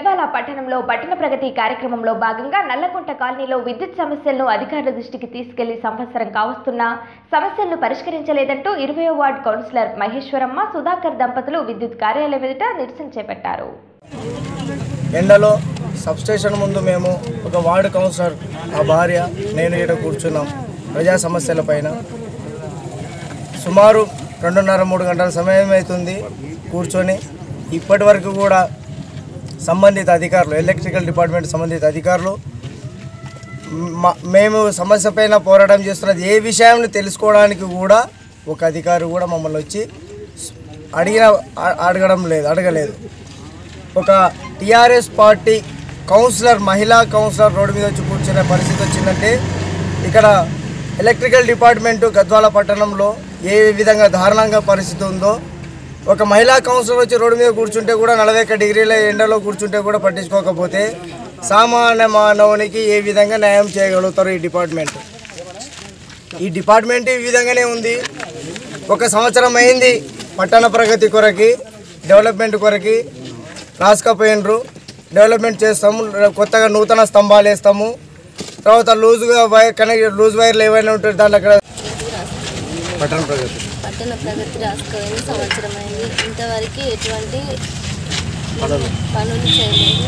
గద్వాల పట్టణంలో పట్టణ ప్రగతి కార్యక్రమంలో భాగంగా నల్లకుంట కాలనీలో విద్యుత్ సమస్యలను అధికారుల దృష్టికి తీసుకెళ్లి సంవత్సరం కావస్తున్నా సమస్యలను పరిష్కరించలేదంటూ ఇరవయో వార్డు కౌన్సిలర్ మహేశ్వరమ్మ సుధాకర్ దంపతులు విద్యుత్ కార్యాలయం ఎదుట నిరసన చేపట్టారు ఎండలో సబ్స్టేషన్ ముందు మేము ఒక వార్డు కౌన్సిలర్ ఆ భార్య నేను ఇక్కడ కూర్చున్నాం ప్రజా సమస్యల పైన సుమారు రెండున్నర మూడు గంటల సమయం అవుతుంది కూర్చొని ఇప్పటి వరకు కూడా సంబంధిత అధికారులు ఎలక్ట్రికల్ డిపార్ట్మెంట్ సంబంధిత అధికారులు మ- మేము సమస్య పైన పోరాటం చేస్తున్నది ఏ విషయాన్ని తెలుసుకోవడానికి కూడా ఒక అధికారి కూడా మమ్మల్ని వచ్చి అడిగిన అ- అడగడం లేదు అడగలేదు ఒక టీఆర్ఎస్ పార్టీ కౌన్సిలర్ మహిళా కౌన్సిలర్ రోడ్డు మీద వచ్చి కూర్చునే పరిస్థితి వచ్చిందంటే ఇక్కడ ఎలక్ట్రికల్ డిపార్ట్మెంటు గద్వాల పట్టణంలో ఏ విధంగా దారుణంగా పరిస్థితి ఉందో ఒక మహిళా కౌన్సిలర్ వచ్చి రోడ్డు మీద కూర్చుంటే కూడా నలభై ఒక్క డిగ్రీల ఎండలో కూర్చుంటే కూడా పట్టించుకోకపోతే సామాన్య మానవునికి ఏ విధంగా న్యాయం చేయగలుగుతారు ఈ డిపార్ట్మెంట్ ఈ డిపార్ట్మెంట్ ఈ విధంగానే ఉంది ఒక సంవత్సరం అయింది పట్టణ ప్రగతి కొరకి డెవలప్మెంట్ కొరకి రాసుకపోయినరు డెవలప్మెంట్ చేస్తాము కొత్తగా నూతన స్తంభాలు వేస్తాము తర్వాత లూజ్గా వైర్ కనెక్ట్ లూజ్ వైర్లు ఏవైనా ఉంటాయి దాంట్లో అక్కడ పట్టణ ప్రగతి పట్టణ ప్రగతి రాసుకోని సంవత్సరం అయింది ఇంతవరకు ఎటువంటి పనులు చేయలేదు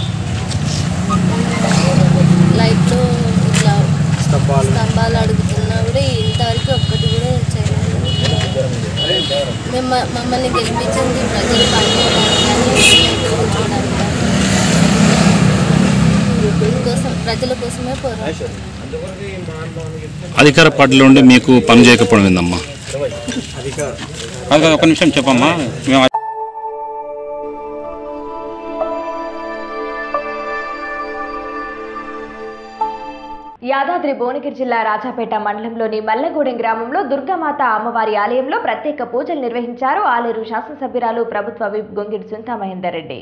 లైట్లు ఇట్లా స్తంభాలు స్తంభాలు అడుగుతున్నా కూడా ఇంతవరకు ఒక్కటి కూడా చేయలేదు మేము మమ్మల్ని గెలిపించింది ప్రజలు కోసం ప్రజల కోసమే పోరాడు అధికార పార్టీలో ఉండి మీకు పని చేయకపోవడం ఏందమ్మా అధికారం కాదు కాదు, ఒక్క నిమిషం చెప్పమ్మా మేము యాదాద్రి భువనగిరి జిల్లా రాజాపేట మండలంలోని మల్లగూడెం గ్రామంలో దుర్గామాత అమ్మవారి ఆలయంలో ప్రత్యేక పూజలు నిర్వహించారు ఆలేరు శాసనసభ్యురాలు ప్రభుత్వ విప్ గొంగిడి సుంతా మహేందర్ రెడ్డి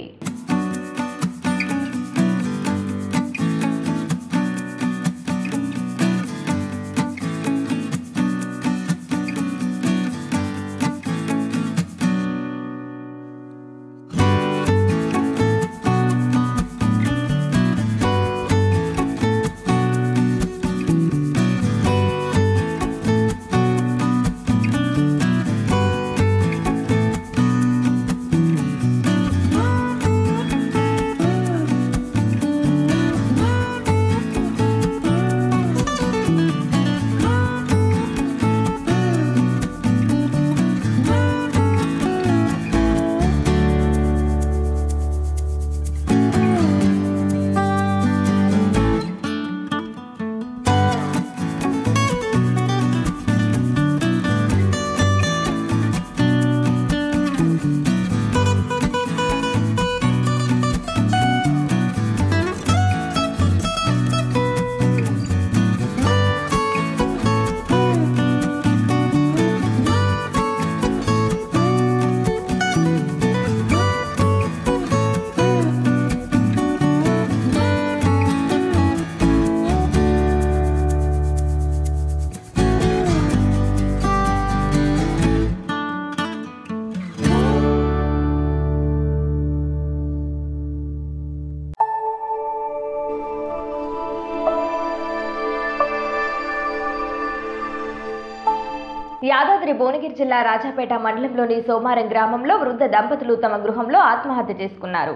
యాదాద్రి భువనగిరి జిల్లా రాజాపేట మండలంలోని సోమారం గ్రామంలో వృద్ధ దంపతులు తమ గృహంలో ఆత్మహత్య చేసుకున్నారు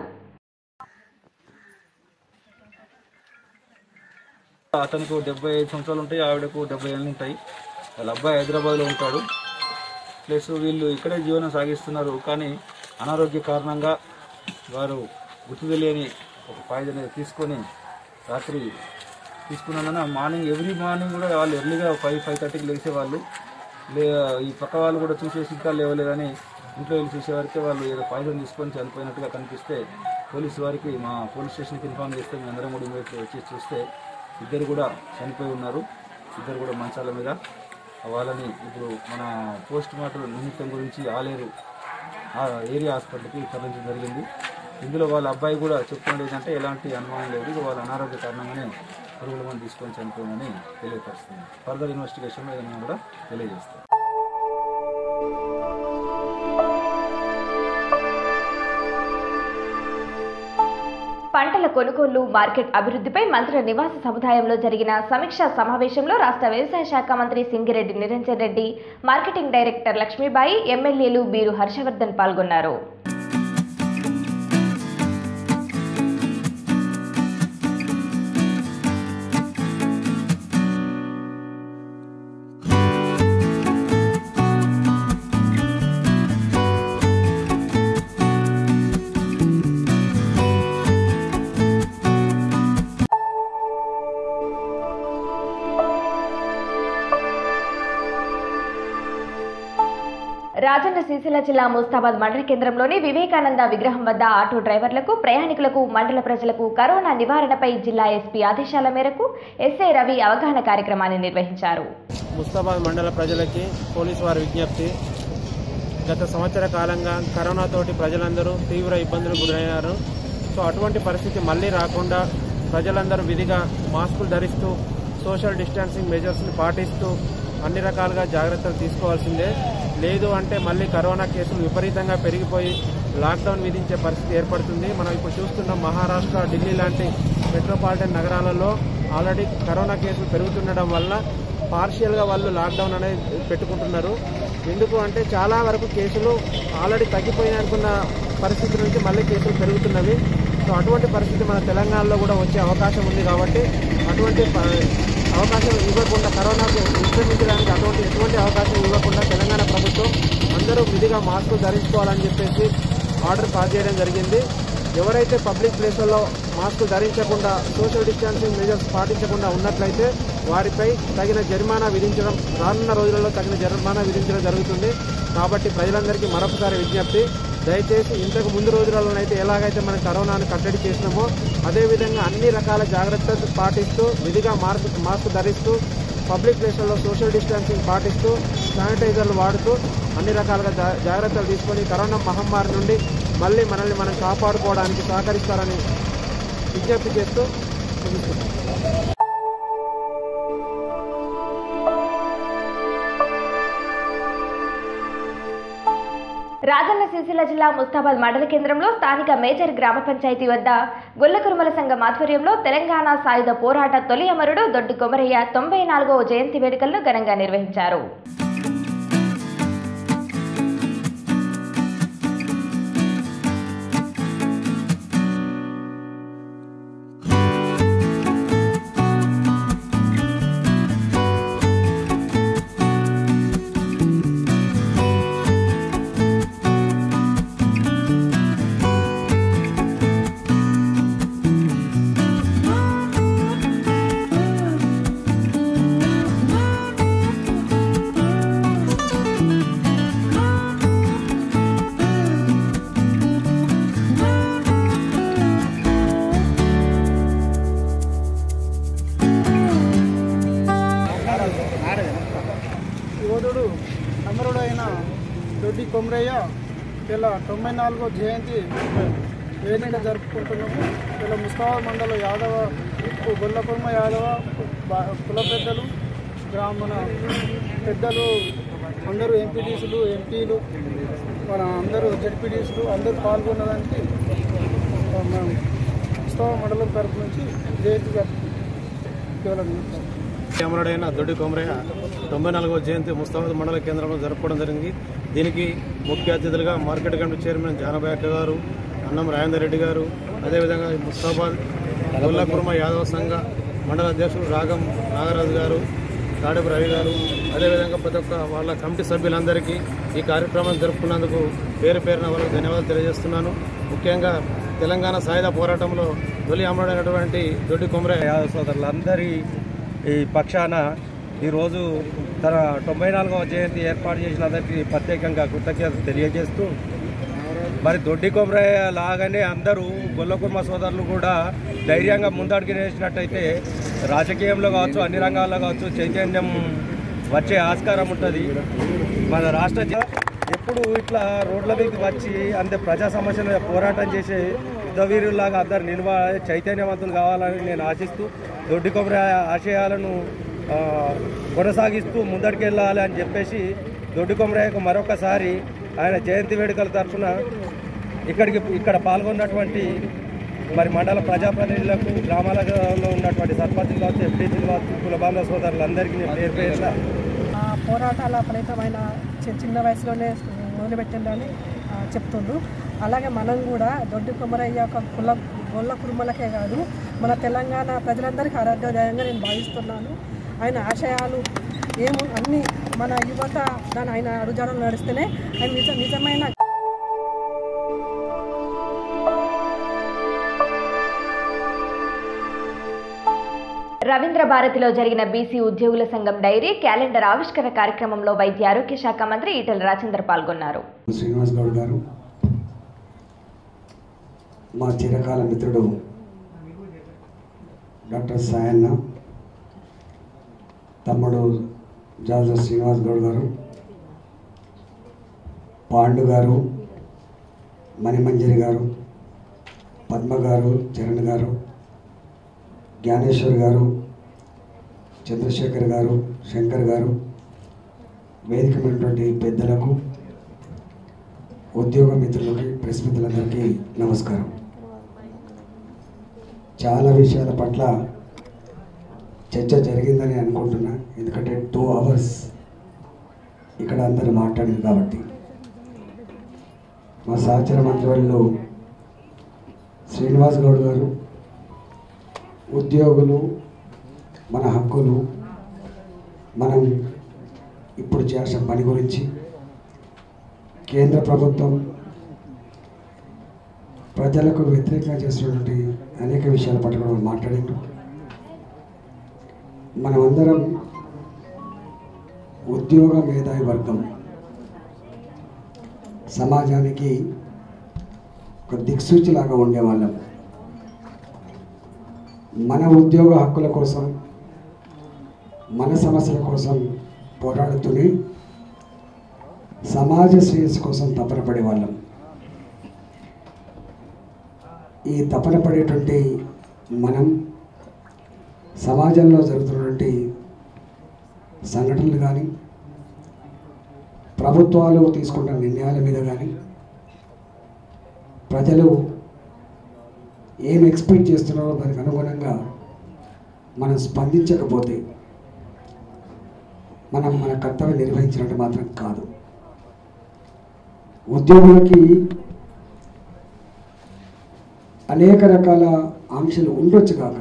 అతనికి డెబ్బై ఐదు సంవత్సరాలు ఉంటాయి ఆవిడకు డెబ్బై ఏళ్ళు ఉంటాయి వాళ్ళ అబ్బాయి హైదరాబాద్లో ఉంటాడు ప్లస్ వీళ్ళు ఇక్కడే జీవనం సాగిస్తున్నారు కానీ అనారోగ్య కారణంగా వారు గుర్తు తెలియని ఒక పాయిజన్ అనేది తీసుకొని రాత్రి తీసుకున్నానని మార్నింగ్ ఎవ్రీ మార్నింగ్ కూడా వాళ్ళు ఎర్లీగా ఫైవ్ ఫైవ్ థర్టీకి లేచేవాళ్ళు లే ఈ పక్క వాళ్ళు కూడా చూసేసి ఇంకా లేవలేదని ఇంట్లో వెళ్ళి చూసేవారికి వాళ్ళు ఏదో పాయిజన్ తీసుకొని చనిపోయినట్టుగా కనిపిస్తే పోలీసు వారికి మా పోలీస్ స్టేషన్కి ఇన్ఫామ్ చేస్తే మేము అందరం కూడా ఇమీడియట్గా వచ్చి చూస్తే ఇద్దరు కూడా చనిపోయి ఉన్నారు ఇద్దరు కూడా మంచాల మీద వాళ్ళని ఇప్పుడు మన పోస్ట్ మార్టం నిమిత్తం గురించి ఆలేరు ఆ ఏరియా హాస్పిటల్కి తరలించడం జరిగింది ఇందులో వాళ్ళ అబ్బాయి కూడా చెప్తున్నది ఏంటంటే ఎలాంటి అనుమానం లేదు ఇది వాళ్ళ అనారోగ్య కారణంగానే పురుగుల మంది తీసుకొని చనిపోయిందని తెలియపరుస్తుంది ఫర్దర్ ఇన్వెస్టిగేషన్లో ఏదైనా కూడా తెలియజేస్తాం పంటల కొనుగోలు మార్కెట్ అభివృద్ధిపై మంత్రుల నివాస సముదాయంలో జరిగిన సమీక్షా సమావేశంలో రాష్ట్ర వ్యవసాయ శాఖ మంత్రి సింగిరెడ్డి నిరంజన్ రెడ్డి మార్కెటింగ్ డైరెక్టర్ లక్ష్మీబాయి ఎమ్మెల్యేలు బీరు హర్షవర్ధన్ పాల్గొన్నారు రాజన్న సిరిసిల్ల జిల్లా ముస్తాబాద్ మండల కేంద్రంలోని వివేకానంద విగ్రహం వద్ద ఆటో డ్రైవర్లకు ప్రయాణికులకు మండల ప్రజలకు కరోనా నివారణపై జిల్లా ఎస్పీ ఆదేశాల మేరకు ఎస్ఐ రవి అవగాహన కార్యక్రమాన్ని నిర్వహించారు ముస్తాబాద్ మండల ప్రజలకి పోలీసు వారి విజ్ఞప్తి గత సంవత్సర కాలంగా కరోనాతోటి ప్రజలందరూ తీవ్ర ఇబ్బందులకు గురైనారు సో అటువంటి పరిస్థితి మళ్ళీ రాకుండా ప్రజలందరూ విధిగా మాస్కులు ధరిస్తూ సోషల్ డిస్టెన్సింగ్ మెజర్స్ని పాటిస్తూ అన్ని రకాలుగా జాగ్రత్తలు తీసుకోవాల్సిందే లేదు అంటే మళ్ళీ కరోనా కేసులు విపరీతంగా పెరిగిపోయి లాక్డౌన్ విధించే పరిస్థితి ఏర్పడుతుంది మనం ఇప్పుడు చూస్తున్న మహారాష్ట్ర ఢిల్లీ లాంటి మెట్రోపాలిటన్ నగరాలలో ఆల్రెడీ కరోనా కేసులు పెరుగుతుండడం వల్ల పార్షియల్గా వాళ్ళు లాక్డౌన్ అనేది పెట్టుకుంటున్నారు ఎందుకు అంటే చాలా వరకు కేసులు ఆల్రెడీ తగ్గిపోయినాయి అనుకున్న పరిస్థితి నుంచి మళ్ళీ కేసులు పెరుగుతున్నవి సో అటువంటి పరిస్థితి మన తెలంగాణలో కూడా వచ్చే అవకాశం ఉంది కాబట్టి అటువంటి ప- అవకాశం ఇవ్వకుండా కరోనాకు విశ్రమించడానికి అటువంటి ఎటువంటి అవకాశం ఇవ్వకుండా తెలంగాణ ప్రభుత్వం అందరూ విధిగా మాస్కులు ధరించుకోవాలని చెప్పేసి ఆర్డర్ పాస్ చేయడం జరిగింది ఎవరైతే పబ్లిక్ ప్లేసుల్లో మాస్కులు ధరించకుండా సోషల్ డిస్టాన్సింగ్ మెజర్స్ పాటించకుండా ఉన్నట్లయితే వారిపై తగిన జరిమానా విధించడం రానున్న రోజులలో తగిన జరిమానా విధించడం జరుగుతుంది కాబట్టి ప్రజలందరికీ మరొకసారి విజ్ఞప్తి దయచేసి ఇంతకు ముందు రోజులలోనైతే ఎలాగైతే మనం కరోనాను కట్టడి చేసినామో అదేవిధంగా అన్ని రకాల జాగ్రత్తలు పాటిస్తూ విధిగా మాస్క్ మాస్క్ ధరిస్తూ పబ్లిక్ ప్లేస్లలో సోషల్ డిస్టెన్సింగ్ పాటిస్తూ శానిటైజర్లు వాడుతూ అన్ని రకాలుగా జా- జాగ్రత్తలు తీసుకొని కరోనా మహమ్మారి నుండి మళ్ళీ మనల్ని మనం కాపాడుకోవడానికి సహకరిస్తారని విజ్ఞప్తి చేస్తూ ముగిస్తున్నాను రాజన్న సిరిసిల్ల జిల్లా ముస్తాబాద్ మండల కేంద్రంలో స్థానిక మేజర్ గ్రామ పంచాయతీ వద్ద గొల్లకురుమల సంఘం ఆధ్వర్యంలో తెలంగాణ సాయుధ పోరాట తొలి అమరుడు దొడ్డి కొమరయ్య తొంభై నాలుగవ జయంతి వేడుకలను ఘనంగా నిర్వహించారు యోధుడు అమరుడు అయిన దొడ్డి కొమరయ్య ఇలా తొంభై నాలుగో జయంతి వేదిక జరుపుకుంటున్నాము ఇలా ముస్తాబాద్ మండలం యాదవ గొల్లకొమ్మ యాదవ బా- కుల పెద్దలు గ్రామణ పెద్దలు అందరూ ఎంపీటీసులు ఎంపీలు మన అందరూ జడ్పీటీసులు అందరూ పాల్గొన్నదానికి మన ముస్తాబాద్ మండలం తరపు నుంచి జయంతి జరుపుకోవాలని అమరుడైన దొడ్డి కొమరయ్య తొంభై నాలుగవ జయంతి ముస్తాబాద్ మండల కేంద్రంలో జరుపుకోవడం జరిగింది దీనికి ముఖ్య అతిథులుగా మార్కెట్ కమిటీ చైర్మన్ జానబాయక్క గారు అన్నం రాజేందర్ రెడ్డి గారు అదేవిధంగా ముస్తాబాద్ గొల్లకుర్మ యాదవ సంఘ మండల అధ్యక్షుడు రాగం నాగరాజు గారు తాడపు రవి గారు అదేవిధంగా ప్రతి ఒక్క వాళ్ళ కమిటీ సభ్యులందరికీ ఈ కార్యక్రమం జరుపుకున్నందుకు పేరు పేరున వాళ్ళకి ధన్యవాదాలు తెలియజేస్తున్నాను ముఖ్యంగా తెలంగాణ సాయుధ పోరాటంలో తొలి అమరుడైనటువంటి దొడ్డి కొమరయ్య యాదవ సోదరులందరి ఈ పక్షాన ఈరోజు తన తొంభై నాలుగవ జయంతి ఏర్పాటు చేసిన అందరికీ ప్రత్యేకంగా కృతజ్ఞత తెలియజేస్తూ మరి దొడ్డి కొమరయ్య లాగానే అందరూ గొల్లకుర్మ సోదరులు కూడా ధైర్యంగా ముందడుగు వేసినట్టయితే రాజకీయంలో కావచ్చు అన్ని రంగాల్లో కావచ్చు చైతన్యం వచ్చే ఆస్కారం ఉంటుంది మన రాష్ట్ర జ- ఎప్పుడు ఇట్లా రోడ్ల మీదకి వచ్చి అంతే ప్రజా సమస్యల మీద పోరాటం చేసే యుద్ధవీరుల్లాగా అందరు నిల్వ చైతన్యవంతులు కావాలని నేను ఆశిస్తూ దొడ్డి కొబ్బరి ఆశయాలను ఆ, కొనసాగిస్తూ ముందడికెళ్ళాలి అని చెప్పేసి దొడ్డి కొమరయ్యకు మరొకసారి ఆయన జయంతి వేడుకల తరఫున ఇక్కడికి ఇక్కడ పాల్గొన్నటువంటి మరి మండల ప్రజాప్రతినిధులకు గ్రామాలలో ఉన్నటువంటి సర్పంచులు కావచ్చు ఎంపీసీలు కావచ్చు కులబాంధ సోదరులందరికీ నేను పేరు పేరున ఆ పోరాటాల ఫలితమైన చి- చిన్న వయసులోనే మొదలుపెట్టిందని ఆ, చెప్తుండ్రు అలాగే మనం కూడా దొడ్డి కుమరయ్య ఒక కుల గొల్ల కుటుంబాలకే కాదు మన తెలంగాణ ప్రజలందరికీ ఆరోగ్యదాయంగా నేను భావిస్తున్నాను ఆయన ఆశయాలు ఏము అన్ని మన యువత దాని ఆయన అడుగుజాడలు నడిస్తేనే ఆయన నిజ నిజమైన రవీంద్ర భారతిలో జరిగిన బీసీ ఉద్యోగుల సంఘం డైరీ క్యాలెండర్ ఆవిష్కరణ కార్యక్రమంలో వైద్య ఆరోగ్య శాఖ మంత్రి ఈటెల రాజేందర్ పాల్గొన్నారు శ్రీనివాస్ గౌడ్ గారు మా చిరకాల మిత్రుడు డాక్టర్ సాయన్న తమ్ముడు జాజర్ శ్రీనివాస్ గౌడ్ గారు పాండు గారు మణిమంజరి గారు పద్మ గారు చరణ్ గారు జ్ఞానేశ్వర్ గారు చంద్రశేఖర్ గారు శంకర్ గారు వేదికమైనటువంటి పెద్దలకు ఉద్యోగ మిత్రులకి ప్రెస్ మిత్రులందరికీ నమస్కారం చాలా విషయాల పట్ల చర్చ జరిగిందని అనుకుంటున్నా ఎందుకంటే టూ అవర్స్ ఇక్కడ అందరు మాట్లాడింది కాబట్టి మా సహచర మంత్రివర్యులు శ్రీనివాస్ గౌడ్ గారు ఉద్యోగులు మన హక్కులు మనం ఇప్పుడు చేసిన పని గురించి కేంద్ర ప్రభుత్వం ప్రజలకు వ్యతిరేకంగా చేస్తున్నటువంటి అనేక విషయాల పట్ల కూడా మాట్లాడిండు మనమందరం ఉద్యోగ మేధావి వర్గం సమాజానికి ఒక దిక్సూచిలాగా ఉండేవాళ్ళం మన ఉద్యోగ హక్కుల కోసం మన సమస్యల కోసం పోరాడుతూనే సమాజ శ్రేయస్సు కోసం తపన పడేవాళ్ళం ఈ తపన పడేటువంటి మనం సమాజంలో జరుగుతున్నటువంటి సంఘటనలు కానీ ప్రభుత్వాలు తీసుకుంటున్న నిర్ణయాల మీద కానీ ప్రజలు ఏం ఎక్స్పెక్ట్ చేస్తున్నారో దానికి అనుగుణంగా మనం స్పందించకపోతే మనం మన కర్తవ్యం నిర్వహించినట్టు మాత్రం కాదు ఉద్యోగులకి అనేక రకాల ఆంక్షలు ఉండొచ్చు కాక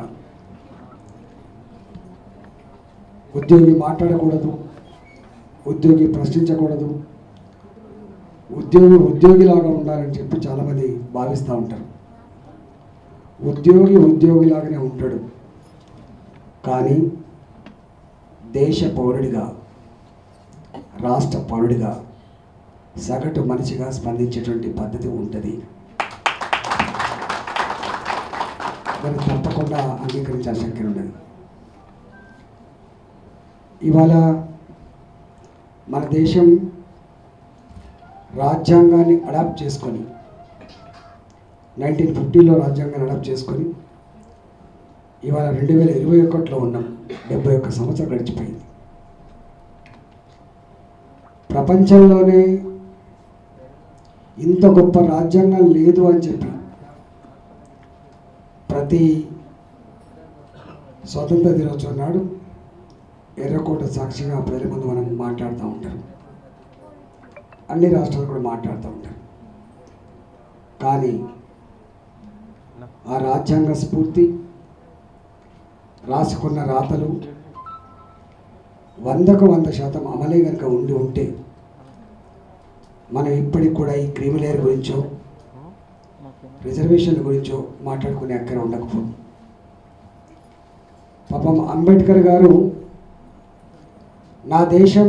ఉద్యోగి మాట్లాడకూడదు ఉద్యోగి ప్రశ్నించకూడదు ఉద్యోగి ఉద్యోగిలాగా ఉండాలని చెప్పి చాలామంది భావిస్తూ ఉంటారు ఉద్యోగి ఉద్యోగిలాగానే ఉంటాడు కానీ దేశ పౌరుడిగా రాష్ట్ర పౌరుడిగా సగటు మనిషిగా స్పందించేటువంటి పద్ధతి ఉంటుంది దాన్ని తప్పకుండా అంగీకరించాల్సిన శక్తి ఉన్నది ఇవాళ మన దేశం రాజ్యాంగాన్ని అడాప్ట్ చేసుకొని నైన్టీన్ ఫిఫ్టీలో రాజ్యాంగాన్ని అడాప్ట్ చేసుకొని ఇవాళ రెండు వేల ఇరవై ఒకటిలో ఉన్నాం డెబ్బై ఒక్క సంవత్సరం గడిచిపోయింది ప్రపంచంలోనే ఇంత గొప్ప రాజ్యాంగం లేదు అని చెప్పి ప్రతి స్వాతంత్ర దినోత్సవం నాడు ఎర్రకోట సాక్షిగా ప్రజల ముందు మనం మాట్లాడుతూ ఉంటారు అన్ని రాష్ట్రాలు కూడా మాట్లాడుతూ ఉంటారు కానీ ఆ రాజ్యాంగ స్ఫూర్తి రాసుకున్న రాతలు వందకు వంద శాతం అమలే కనుక ఉండి ఉంటే మనం ఇప్పటికి కూడా ఈ క్రిమిలేయర్ గురించో రిజర్వేషన్ల గురించో మాట్లాడుకునే అక్కడ ఉండకపో పాపం అంబేద్కర్ గారు నా దేశం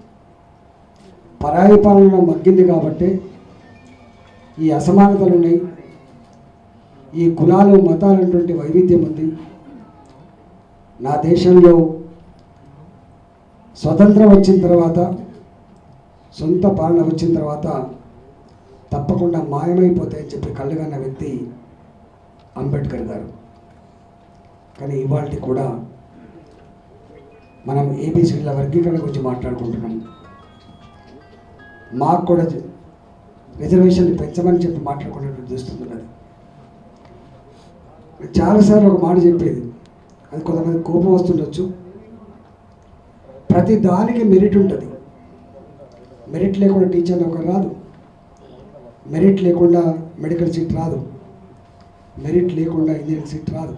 పరాయి పాలన మగ్గింది కాబట్టి ఈ అసమానతలు ఉన్నాయి ఈ కులాలు మతాలటువంటి వైవిధ్యం ఉంది నా దేశంలో స్వతంత్రం వచ్చిన తర్వాత సొంత పాలన వచ్చిన తర్వాత తప్పకుండా మాయమైపోతాయని చెప్పి కళ్ళగన్న వ్యక్తి అంబేద్కర్ గారు కానీ ఇవాళ కూడా మనం ఏబిసిడీల వర్గీకరణ గురించి మాట్లాడుకుంటున్నాం మాకు కూడా రిజర్వేషన్లు పెంచమని చెప్పి మాట్లాడుకునేటువంటి దుస్తున్నది చాలాసార్లు ఒక మాట చెప్పేది అది కొంతమంది కోపం వస్తుండొచ్చు ప్రతి దానికి మెరిట్ ఉంటుంది మెరిట్ లేకుండా టీచర్ ఒకరు రాదు మెరిట్ లేకుండా మెడికల్ సీట్ రాదు మెరిట్ లేకుండా ఇంజనీరింగ్ సీట్ రాదు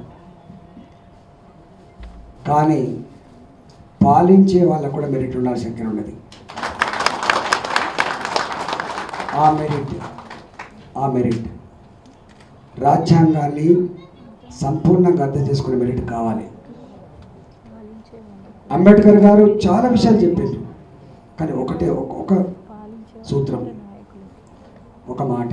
కానీ పాలించే వాళ్ళకు కూడా మెరిట్ ఉండాల్సిన శక్తి ఉన్నది ఆ మెరిట్ ఆ మెరిట్ రాజ్యాంగాన్ని సంపూర్ణంగా అర్థం చేసుకునే మెరిట్ కావాలి అంబేద్కర్ గారు చాలా విషయాలు చెప్పారు కానీ ఒకటే ఒక- ఒక సూత్రం ఒక మాట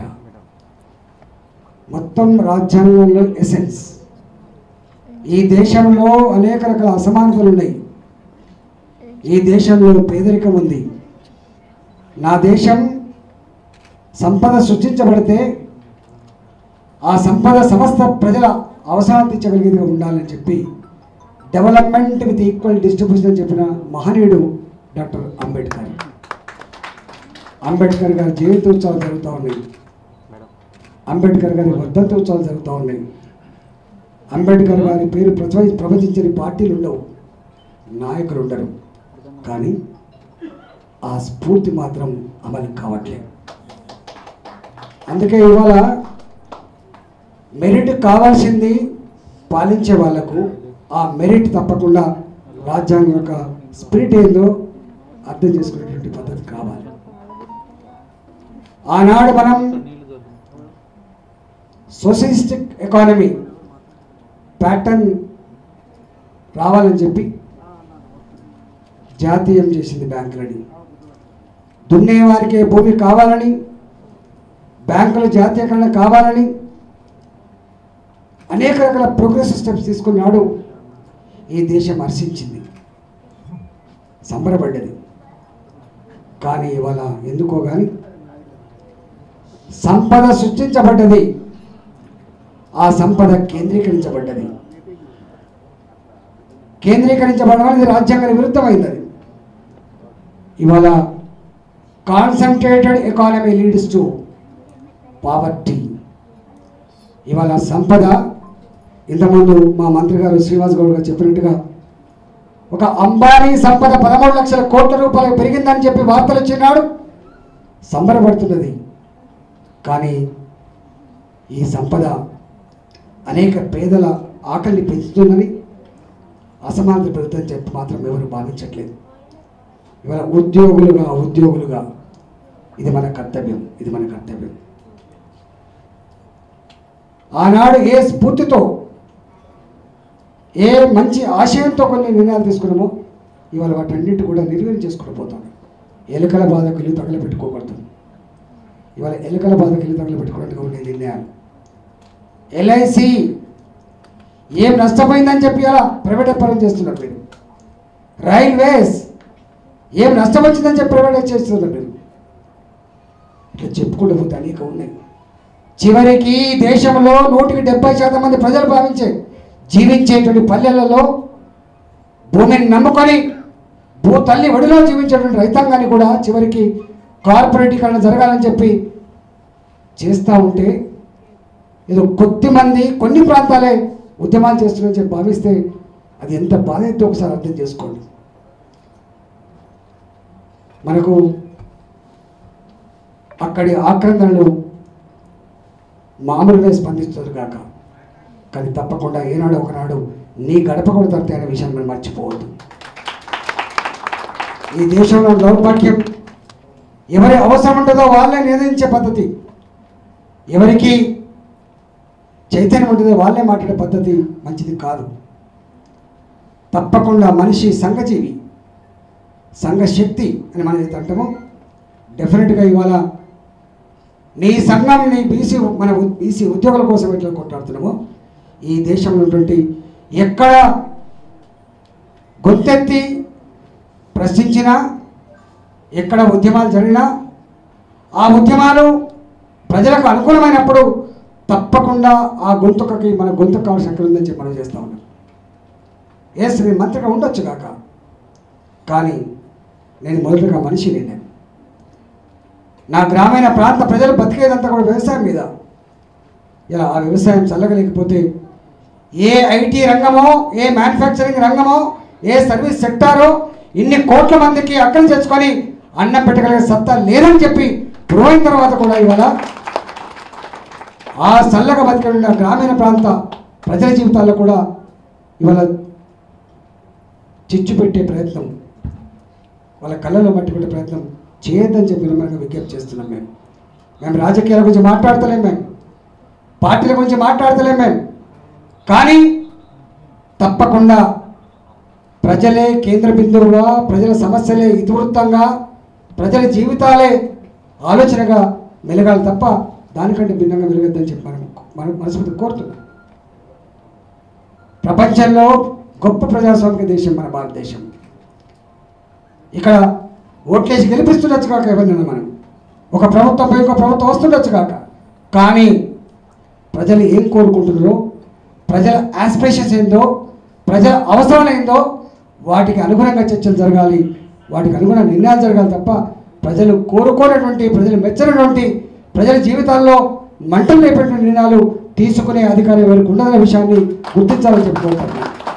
మొత్తం రాజ్యాంగంలో ఎసెన్స్ ఈ దేశంలో అనేక రకాల అసమానతలు ఉన్నాయి ఈ దేశంలో పేదరికం ఉంది నా దేశం సంపద సృష్టించబడితే ఆ సంపద సమస్త ప్రజల అవసరాలు తీర్చగలిగేదిగా ఉండాలని చెప్పి డెవలప్మెంట్ విత్ ఈక్వల్ డిస్ట్రిబ్యూషన్ అని చెప్పిన మహనీయుడు డాక్టర్ అంబేద్కర్ అంబేద్కర్ గారి జయంత్యోత్సవాలు జరుగుతూ ఉన్నాయి అంబేద్కర్ గారి వర్ధంతి ఉత్సవాలు జరుగుతూ ఉన్నాయి అంబేద్కర్ గారి పేరు ప్రచ ప్రవచించని పార్టీలు ఉండవు నాయకులు ఉండరు కానీ ఆ స్ఫూర్తి మాత్రం అమలు కావట్లేదు అందుకే ఇవాళ మెరిట్ కావాల్సింది పాలించే వాళ్లకు ఆ మెరిట్ తప్పకుండా రాజ్యాంగం యొక్క స్పిరిట్ ఏందో అర్థం చేసుకునేటువంటి పద్ధతి కావాలి ఆనాడు మనం సోషలిస్టిక్ ఎకానమీ ప్యాటర్న్ రావాలని చెప్పి జాతీయం చేసింది బ్యాంకులని దున్నేవారికే భూమి కావాలని బ్యాంకుల జాతీయకరణ కావాలని అనేక రకాల ప్రోగ్రెసివ్ స్టెప్స్ తీసుకున్నాడు ఈ దేశం హర్షించింది సంబరపడ్డది కానీ ఇవాళ ఎందుకో కానీ సంపద సృష్టించబడ్డది ఆ సంపద కేంద్రీకరించబడ్డది కేంద్రీకరించబడడం అనేది రాజ్యాంగానికి విరుద్ధమైంది అది ఇవాళ concentrated economy leads to poverty ఇవాళ సంపద ఇంతకుముందు మా మంత్రి గారు శ్రీనివాస్ గౌడ్ గారు చెప్పినట్టుగా ఒక అంబానీ సంపద పదమూడు లక్షల కోట్ల రూపాయలకు పెరిగిందని చెప్పి వార్తలు వచ్చినాడు సంబరపడుతున్నది కానీ ఈ సంపద అనేక పేదల ఆకలిని పెంచుతుందని అసమానత పెరుగుతుందని చెప్పి మాత్రం ఎవరు భావించట్లేదు ఇవాళ ఉద్యోగులుగా ఉద్యోగులుగా ఇది మన కర్తవ్యం ఇది మన కర్తవ్యం ఆనాడు ఏ స్ఫూర్తితో ఏ మంచి ఆశయంతో కొన్ని నిర్ణయాలు తీసుకున్నామో ఇవాళ వాటన్నింటి కూడా నిర్వీర్యం చేసుకుని పోతాం ఎలుకల బాధకు ఇల్లు తగలబెట్టుకోకూడదు ఇవాళ ఎలుకల బాధకు ఇల్లు తగలబెట్టుకోవడానికి ఉండే నిర్ణయాలు ఎల్ఐసి ఏం నష్టపోయిందని చెప్పి అలా ప్రైవేట్ పరం చేస్తున్నారు మీరు రైల్వేస్ ఏం నష్టం వచ్చిందని చెప్పి ప్రైవేట్ చేస్తున్నారు మీరు ఇట్లా చెప్పుకుంటూ పోతే అనేక ఉన్నాయి చివరికి దేశంలో నూటికి డెబ్బై శాతం మంది ప్రజలు భావించే జీవించేటువంటి పల్లెలలో భూమిని నమ్ముకొని భూ తల్లి ఒడిలో జీవించేటువంటి రైతాంగాన్ని కూడా చివరికి కార్పొరేటీకరణ జరగాలని చెప్పి చేస్తూ ఉంటే ఏదో కొద్ది మంది కొన్ని ప్రాంతాలే ఉద్యమాలు చేస్తున్నారని చెప్పి భావిస్తే అది ఎంత బాధ అయితే ఒకసారి అర్థం చేసుకోండి మనకు అక్కడి ఆక్రందనలు మామూలుగా స్పందిస్తారు కాక కానీ తప్పకుండా ఏనాడు ఒకనాడు నీ గడప కూడా తడతాయి అనే విషయాన్ని మనం మర్చిపోవద్దు ఈ దేశంలో దౌర్భాగ్యం ఎవరి అవసరం ఉంటుందో వాళ్ళే నిర్ణయించే పద్ధతి ఎవరికి చైతన్యం ఉంటుందో వాళ్ళే మాట్లాడే పద్ధతి మంచిది కాదు తప్పకుండా మనిషి సంఘజీవి సంఘశక్తి అని మనం ఏదైతే అంటామో డెఫినెట్గా ఇవాళ నీ సంఘం నీ బీసీ మన బీసీ ఉద్యోగుల కోసం ఎట్లా కొట్లాడుతున్నామో ఈ దేశంలో ఉన్నటువంటి ఎక్కడ గొంతెత్తి ప్రశ్నించినా ఎక్కడ ఉద్యమాలు జరిగినా ఆ ఉద్యమాలు ప్రజలకు అనుకూలమైనప్పుడు తప్పకుండా ఆ గొంతుకకి మన గొంతుకు కావాల్సిన ఎక్కడ ఉందని చెప్పి మనం చేస్తూ ఉన్నాం ఎస్ నేను మంత్రిగా ఉండొచ్చు కాక కానీ నేను మొదటగా మనిషిని నేను నా గ్రామీణ ప్రాంత ప్రజలు బతికేదంతా కూడా వ్యవసాయం మీద ఇలా ఆ వ్యవసాయం చల్లగలేకపోతే ఏ ఐటీ రంగమో ఏ మ్యానుఫ్యాక్చరింగ్ రంగమో ఏ సర్వీస్ సెక్టారో ఇన్ని కోట్ల మందికి అక్కలు చేసుకొని అన్నం పెట్టగలిగే సత్తా లేదని చెప్పి ప్రూవ్ అయిన తర్వాత కూడా ఇవాళ ఆ చల్లగా బతికిన గ్రామీణ ప్రాంత ప్రజల జీవితాల్లో కూడా ఇవాళ చిచ్చు పెట్టే ప్రయత్నం వాళ్ళ కళ్ళలో మట్టి పెట్టే ప్రయత్నం చేయొద్దని చెప్పి మనకు విజ్ఞప్తి చేస్తున్నాం మేము మేము రాజకీయాల గురించి మాట్లాడతలేం మేము పార్టీల గురించి మాట్లాడతలేం మేము కానీ తప్పకుండా ప్రజలే కేంద్ర బిందువుగా ప్రజల సమస్యలే ఇతివృత్తంగా ప్రజల జీవితాలే ఆలోచనగా మెలగాలి తప్ప దానికంటే భిన్నంగా మెలగద్దని చెప్పి మనం మనం మనస్ఫూర్తి కోరుతున్నాం ప్రపంచంలో గొప్ప ప్రజాస్వామిక దేశం మన భారతదేశం ఇక్కడ ఓట్లేసి గెలిపిస్తుండొచ్చు కాక ఎవరినైనా మనం ఒక ప్రభుత్వం పోయి ఇంకో ప్రభుత్వం వస్తుండొచ్చు కాక కానీ ప్రజలు ఏం కోరుకుంటున్నారో ప్రజల ఆస్పిరేషన్స్ ఏందో ప్రజల అవసరాలు ఏందో వాటికి అనుగుణంగా చర్చలు జరగాలి వాటికి అనుగుణంగా నిర్ణయాలు జరగాలి తప్ప ప్రజలు కోరుకోనటువంటి ప్రజలు మెచ్చనటువంటి ప్రజల జీవితాల్లో మంటలు లేపేటువంటి నిర్ణయాలు తీసుకునే అధికారం ఎవరికి ఉండదనే విషయాన్ని గుర్తించాలని చెప్పుకోవాలి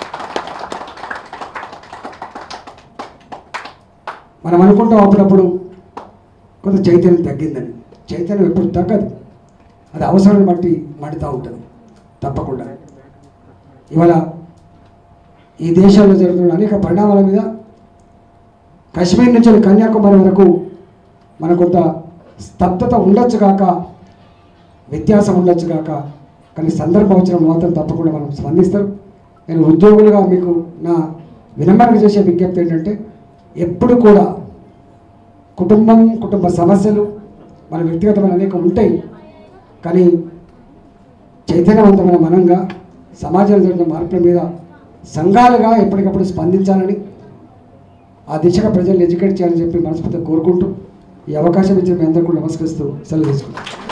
మనం అనుకుంటాం అప్పుడప్పుడు కొంత చైతన్యం తగ్గిందని చైతన్యం ఎప్పుడు తగ్గదు అది అవసరాన్ని బట్టి మండుతూ ఉంటుంది తప్పకుండా ఇవాళ ఈ దేశంలో జరుగుతున్న అనేక పరిణామాల మీద కాశ్మీర్ నుంచి కన్యాకుమారి వరకు మన కొంత స్తబ్దత ఉండొచ్చు కాక వ్యత్యాసం ఉండొచ్చు కాక కానీ సందర్భం వచ్చినప్పుడు మాత్రం తప్పకుండా మనం స్పందిస్తారు నేను ఉద్యోగులుగా మీకు నా వినమ్రత చేసే విజ్ఞప్తి ఏంటంటే ఎప్పుడు కూడా కుటుంబం కుటుంబ సమస్యలు మన వ్యక్తిగతమైన అనేక ఉంటాయి కానీ చైతన్యవంతమైన మనంగా సమాజంలో జరిగిన మార్పుల మీద సంఘాలుగా ఎప్పటికప్పుడు స్పందించాలని ఆ దిశగా ప్రజలు ఎడ్యుకేట్ చేయాలని చెప్పి మనస్ఫూర్తిగా కోరుకుంటూ ఈ అవకాశం ఇచ్చిన మీ అందరికీ కూడా నమస్కరిస్తూ సెలవు తీసుకుంటాం